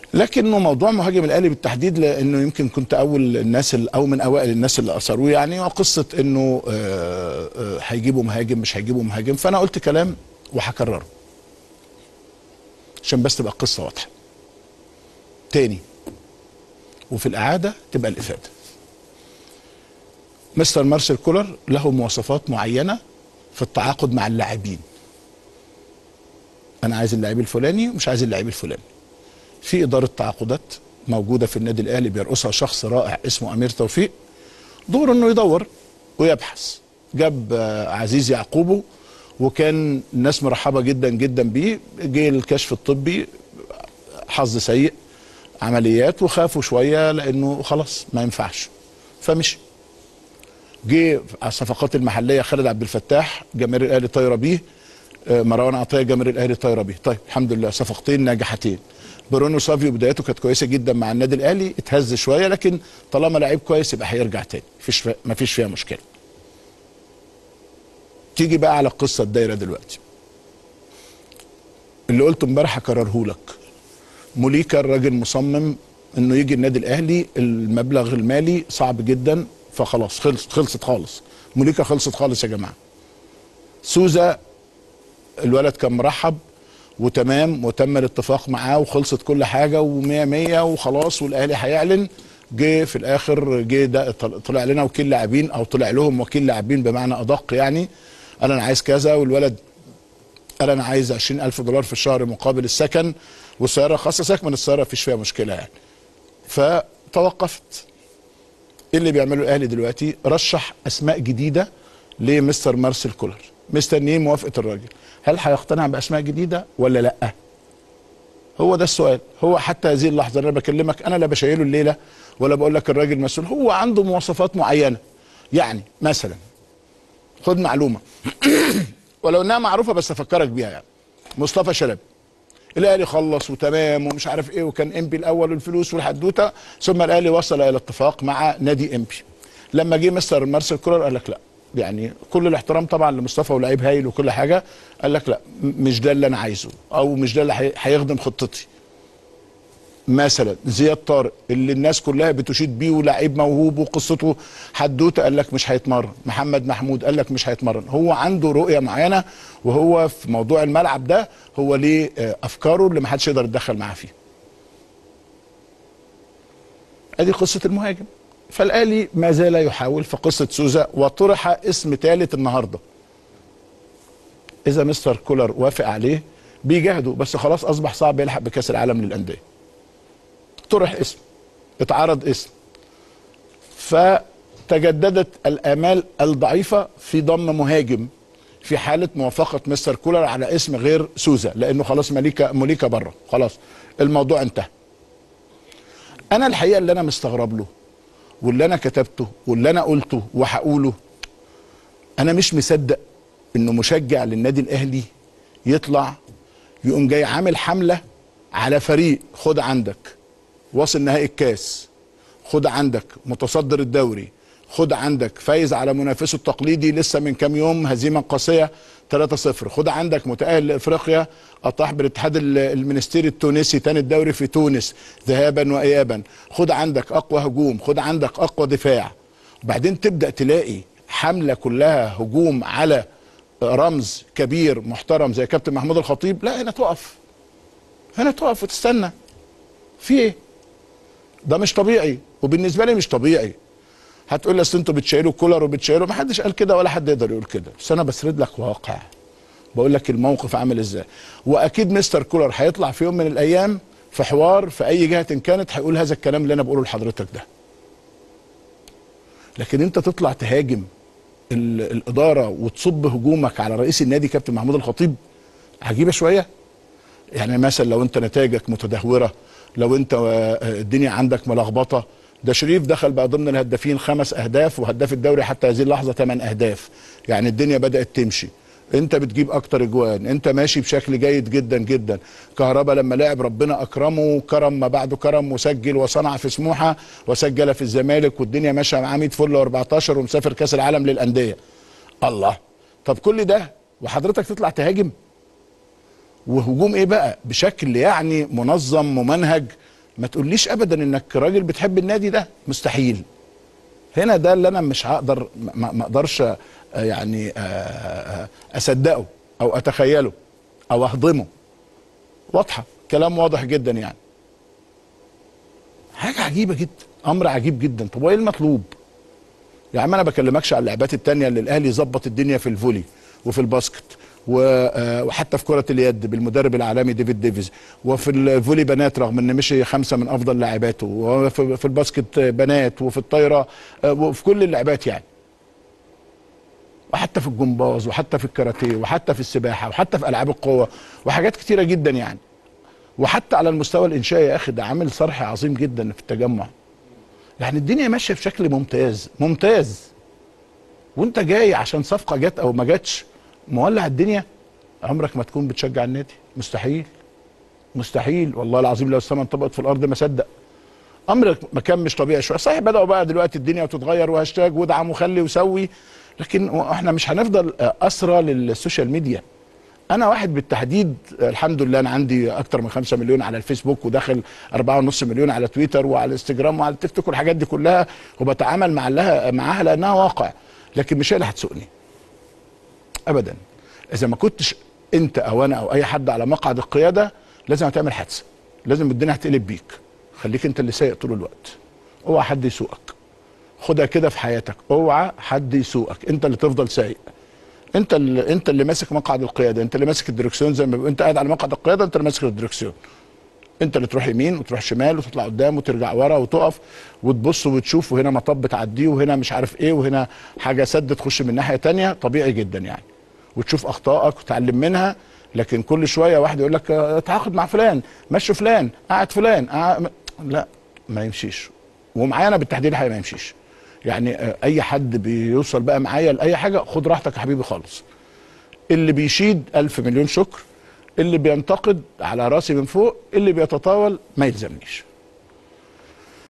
لكنه موضوع مهاجم الاهلي بالتحديد لانه يمكن كنت اول الناس ال- او من اوائل الناس اللي اثروه يعني وقصه انه آه، آه، هيجيبوا مهاجم مش هيجيبوا مهاجم فانا قلت كلام وهكرره عشان بس تبقى القصه واضحه تاني وفي الاعاده تبقى الافاده مستر مارسيل كولر له مواصفات معينه في التعاقد مع اللاعبين انا عايز اللاعب الفلاني ومش عايز اللاعب الفلاني في اداره تعاقدات موجوده في النادي الاهلي بيرقصها شخص رائع اسمه امير توفيق دوره انه يدور ويبحث جاب آه، عزيز يعقوبه وكان الناس مرحبه جدا جدا بيه جه الكشف الطبي حظ سيء عمليات وخافوا شويه لانه خلاص ما ينفعش فمشي جه على الصفقات المحليه خالد عبد الفتاح جماهير الاهلي طايره بيه آه، مروان عطيه جماهير الاهلي طايره بيه طيب الحمد لله صفقتين ناجحتين برونو سافيو بدايته كانت كويسه جدا مع النادي الاهلي اتهز شويه لكن طالما لعيب كويس يبقى هيرجع تاني مفيش فيها مفيش فيها مشكله تيجي بقى على القصه الدايره دلوقتي اللي قلته امبارح هكرره لك موليكا الراجل مصمم انه يجي النادي الاهلي المبلغ المالي صعب جدا فخلاص خلص خلصت خالص موليكا خلصت خالص يا جماعه سوزا الولد كان مرحب وتمام وتم الاتفاق معاه وخلصت كل حاجه ومية مية وخلاص والاهلي هيعلن جه في الاخر جه ده طل- طلع لنا وكيل لاعبين او طلع لهم وكيل لاعبين بمعنى ادق يعني قال انا عايز كذا والولد قال انا عايز 20000 دولار في الشهر مقابل السكن والسياره الخاصه سيبك من السياره مفيش فيها مشكله يعني فتوقفت ايه اللي بيعمله الاهلي دلوقتي رشح اسماء جديده لمستر مارسيل كولر مستنيين موافقه الراجل هل هيقتنع باسماء جديده ولا لا هو ده السؤال هو حتى هذه اللحظه اللي انا بكلمك انا لا بشيله الليله ولا بقول لك الراجل مسؤول هو عنده مواصفات معينه يعني مثلا خد معلومه ولو انها معروفه بس افكرك بيها يعني مصطفى شلبي الاهلي خلص وتمام ومش عارف ايه وكان امبي الاول والفلوس والحدوته ثم الاهلي وصل الى اتفاق مع نادي امبي لما جه مستر مارسيل كولر قال لك لا يعني كل الاحترام طبعا لمصطفى ولاعيب هايل وكل حاجه قال لك لا م- مش ده اللي انا عايزه او مش ده اللي هي- هيخدم خطتي مثلا زياد طارق اللي الناس كلها بتشيد بيه ولاعيب موهوب وقصته حدوته قال لك مش هيتمرن محمد محمود قال لك مش هيتمرن هو عنده رؤيه معينه وهو في موضوع الملعب ده هو ليه آه، افكاره اللي ما حدش يقدر يتدخل معاه فيها ادي قصه المهاجم فالاهلي ما زال يحاول في قصه سوزا وطرح اسم ثالث النهارده اذا مستر كولر وافق عليه بيجاهدوا بس خلاص اصبح صعب يلحق بكاس العالم للانديه طرح اسم اتعرض اسم فتجددت الامال الضعيفه في ضم مهاجم في حاله موافقه مستر كولر على اسم غير سوزا لانه خلاص مليكا مليكا بره خلاص الموضوع انتهى انا الحقيقه اللي انا مستغرب له واللي انا كتبته واللي انا قلته وهقوله انا مش مصدق انه مشجع للنادي الاهلي يطلع يقوم جاي عامل حمله على فريق خد عندك واصل نهائي الكاس خد عندك متصدر الدوري خد عندك فايز على منافسه التقليدي لسه من كام يوم هزيمه قاسيه 3-0 خد عندك متاهل لافريقيا اطاح بالاتحاد ال- المنستيري التونسي تاني الدوري في تونس ذهابا وايابا خد عندك اقوى هجوم خد عندك اقوى دفاع وبعدين تبدا تلاقي حمله كلها هجوم على رمز كبير محترم زي كابتن محمود الخطيب لا هنا تقف هنا تقف وتستنى في ايه ده مش طبيعي وبالنسبه لي مش طبيعي هتقول لي اصل انتوا بتشيلوا كولر وبتشيلوا ما حدش قال كده ولا حد يقدر يقول كده بس انا بسرد لك واقع بقول لك الموقف عامل ازاي واكيد مستر كولر هيطلع في يوم من الايام في حوار في اي جهه إن كانت هيقول هذا الكلام اللي انا بقوله لحضرتك ده لكن انت تطلع تهاجم ال- الاداره وتصب هجومك على رئيس النادي كابتن محمود الخطيب عجيبه شويه يعني مثلا لو انت نتائجك متدهوره لو انت آه، الدنيا عندك ملخبطه ده شريف دخل بقى ضمن الهدافين خمس اهداف وهداف الدوري حتى هذه اللحظه ثمان اهداف يعني الدنيا بدات تمشي انت بتجيب اكتر اجوان انت ماشي بشكل جيد جدا جدا كهربا لما لعب ربنا اكرمه كرم ما بعده كرم وسجل وصنع في سموحه وسجل في الزمالك والدنيا ماشيه معاه 100 فل و14 ومسافر كاس العالم للانديه الله طب كل ده وحضرتك تطلع تهاجم وهجوم ايه بقى بشكل يعني منظم ممنهج ما تقوليش ابدا انك راجل بتحب النادي ده مستحيل هنا ده اللي انا مش هقدر ما ما اقدرش آه، يعني آه، آه، اصدقه او اتخيله او اهضمه واضحه كلام واضح جدا يعني حاجه عجيبه جدا امر عجيب جدا طب وايه المطلوب يا عم انا بكلمكش على اللعبات التانية اللي الاهلي ظبط الدنيا في الفولي وفي الباسكت و- آه، وحتى في كرة اليد بالمدرب العالمي ديفيد ديفيز وفي الفولي بنات رغم ان مشي خمسة من افضل لاعباته وفي في الباسكت بنات وفي الطايرة آه، وفي كل اللعبات يعني وحتى في الجمباز وحتى في الكاراتيه وحتى في السباحة وحتى في العاب القوة وحاجات كتيرة جدا يعني وحتى على المستوى الانشائي يا اخي ده عامل صرح عظيم جدا في التجمع يعني الدنيا ماشيه بشكل ممتاز ممتاز وانت جاي عشان صفقه جت او ما جاتش مولع الدنيا عمرك ما تكون بتشجع النادي مستحيل مستحيل والله العظيم لو السماء انطبقت في الارض ما صدق امر مكان مش طبيعي شويه صحيح بداوا بقى دلوقتي الدنيا تتغير وهاشتاج وادعم وخلي وسوي لكن احنا مش هنفضل اسرى للسوشيال ميديا انا واحد بالتحديد الحمد لله انا عندي اكتر من 5 مليون على الفيسبوك وداخل 4.5 مليون على تويتر وعلى الانستجرام وعلى التيك توك والحاجات دي كلها وبتعامل مع لها معاها لانها واقع لكن مش هي اللي هتسوقني ابدا اذا ما كنتش انت او انا او اي حد على مقعد القياده لازم هتعمل حادثه لازم الدنيا هتقلب بيك خليك انت اللي سايق طول الوقت اوعى حد يسوقك خدها كده في حياتك اوعى حد يسوقك انت اللي تفضل سايق انت اللي انت اللي ماسك مقعد القياده انت اللي ماسك الدركسيون زي ما بيقول انت قاعد على مقعد القياده انت اللي ماسك الدركسيون انت اللي تروح يمين وتروح شمال وتطلع قدام وترجع ورا وتقف وتبص وتشوف وهنا مطب تعديه وهنا مش عارف ايه وهنا حاجه سد تخش من ناحيه تانية طبيعي جدا يعني وتشوف اخطائك وتتعلم منها لكن كل شويه واحد يقول لك اه، اتعاقد مع فلان مشوا فلان قعد فلان قعد لا ما يمشيش ومعايا انا بالتحديد الحقيقه ما يمشيش يعني اه، اي حد بيوصل بقى معايا لاي حاجه خد راحتك يا حبيبي خالص اللي بيشيد ألف مليون شكر اللي بينتقد على راسي من فوق اللي بيتطاول ما يلزمنيش